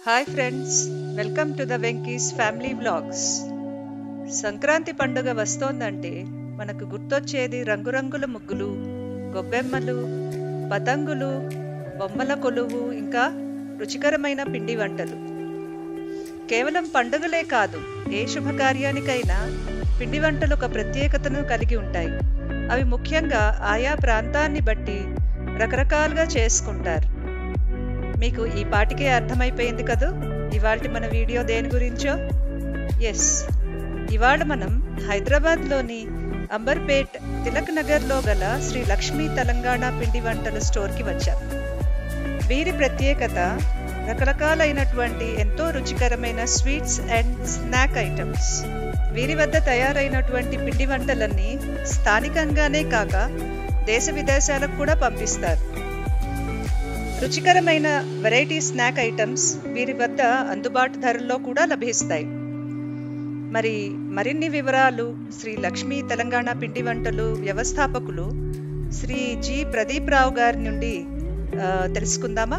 hi friends welcome to the Venky's family vlogs Sankranti పండుగ వస్తోందంటే మనకు గుర్తొచ్చేది రంగురంగుల ముగ్గులు గొబ్బెమ్మలు పతంగులు బొమ్మల కొలువు ఇంకా రుచికరమైన పిండి వంటలు కేవలం పండుగలే కాదు ఏ శుభకార్యానికైనా పిండి వంటలు ఒక ప్రత్యేకతను కలిగి ఉంటాయి అవి ముఖ్యంగా ఆయా ప్రాంతాన్ని బట్టి రకరకాలుగా చేసుకుంటారు మీకు ఈ పాటికే అర్థమైపోయింది కదూ ఇవాళ మన వీడియో దేని గురించో ఎస్ ఇవాళ మనం హైదరాబాద్లోని అంబర్పేట్ తిలక్ నగర్లో గల శ్రీ లక్ష్మీ తెలంగాణ పిండి వంటల స్టోర్కి వచ్చాం వీరి ప్రత్యేకత రకరకాలైనటువంటి ఎంతో రుచికరమైన స్వీట్స్ అండ్ స్నాక్ ఐటమ్స్ వీరి వద్ద తయారైనటువంటి పిండి వంటలన్నీ స్థానికంగానే కాక దేశ విదేశాలకు కూడా పంపిస్తారు రుచికరమైన వెరైటీ స్నాక్ ఐటమ్స్ వీరి వద్ద అందుబాటు ధరల్లో కూడా లభిస్తాయి మరి మరిన్ని వివరాలు శ్రీ లక్ష్మీ తెలంగాణ పిండి వంటలు వ్యవస్థాపకులు శ్రీ జి ప్రదీప్ రావు గారి నుండి ఆ, తెలుసుకుందామా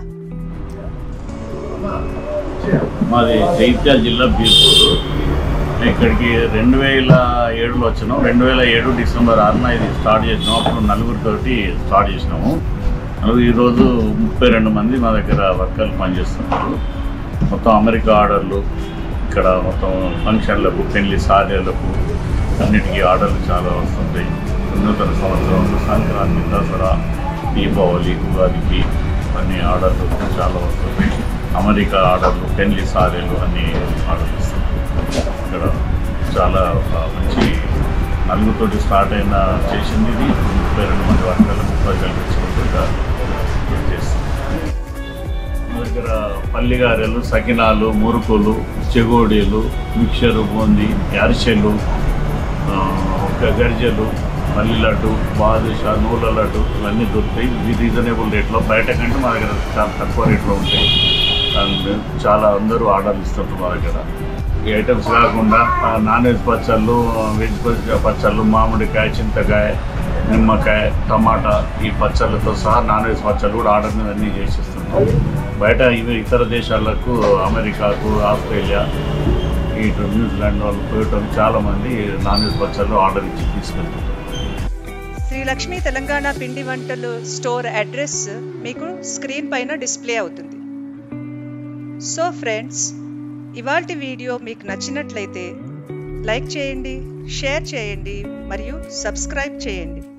మాది జైత్యాల జిల్లా బీర్పూరు ఇక్కడికి రెండు వేల ఏడులో వచ్చినాం రెండు వేల ఏడు డిసెంబర్ ఆరున ఇది స్టార్ట్ చేసినాం అప్పుడు నలుగురితోటి స్టార్ట్ చేసినాము నలుగురు ఈరోజు ముప్పై రెండు మంది మా దగ్గర వర్కర్లు పనిచేస్తున్నారు మొత్తం అమెరికా ఆర్డర్లు ఇక్కడ మొత్తం ఫంక్షన్లకు పెళ్లి సాధ్యాలకు అన్నిటికీ ఆర్డర్లు చాలా వస్తుంటాయి నూతన సంవత్సరం సంక్రాంతి దసరా దీపావళి ఉగాదికి అన్ని ఆర్డర్లు చాలా వస్తున్నాయి అమెరికా ఆర్డర్లు పెళ్లి సారీలు అన్ని ఆర్డర్లు ఇస్తున్నాయి ఇక్కడ చాలా ఒక మంచి నలుగుతోటి స్టార్ట్ అయిన చేసింది ఇది ముప్పై రెండు మంది వర్గాలకు ముప్పై కల్పించుకుంటుంటా చేస్తుంది మా దగ్గర పల్లిగారెలు సకినాలు మురుకులు చెగోడీలు మిక్చరు బూందీ అరిసెలు ఆ, ఒక గరిజెలు పల్లి లడ్డు బాదుషా నూల లడ్డు ఇవన్నీ దొరుకుతాయి ఇది రీజనబుల్ రేట్లో బయట కంటే మా దగ్గర చాలా తక్కువ రేట్లో ఉంటాయి అండ్ చాలా అందరూ ఆర్డర్లు ఇస్తుంటారు మా దగ్గర ఈ ఐటమ్స్ కాకుండా ఆ, నాన్ వెజ్ పచ్చళ్ళు వెజ్ పచ్చ- పచ్చళ్ళు మామిడికాయ చింతకాయ నిమ్మకాయ టమాటా ఈ పచ్చళ్ళతో సహా నాన్ వెజ్ పచ్చళ్ళు కూడా ఆర్డర్ మీద అన్నీ చేసిస్తున్నాం బయట ఇవి ఇతర దేశాలకు అమెరికాకు ఆస్ట్రేలియా ఇటు న్యూజిలాండ్ వాళ్ళు పోయటం చాలా మంది నాన్ వెజ్ పచ్చళ్ళు ఆర్డర్ ఇచ్చి తీసుకెళ్తుంటారు శ్రీ లక్ష్మీ తెలంగాణ పిండి వంటలు స్టోర్ అడ్రస్ మీకు స్క్రీన్ పైన డిస్ప్లే అవుతుంది సో ఫ్రెండ్స్ ఇవాల్టి వీడియో మీకు నచ్చినట్లయితే లైక్ చేయండి షేర్ చేయండి మరియు సబ్స్క్రైబ్ చేయండి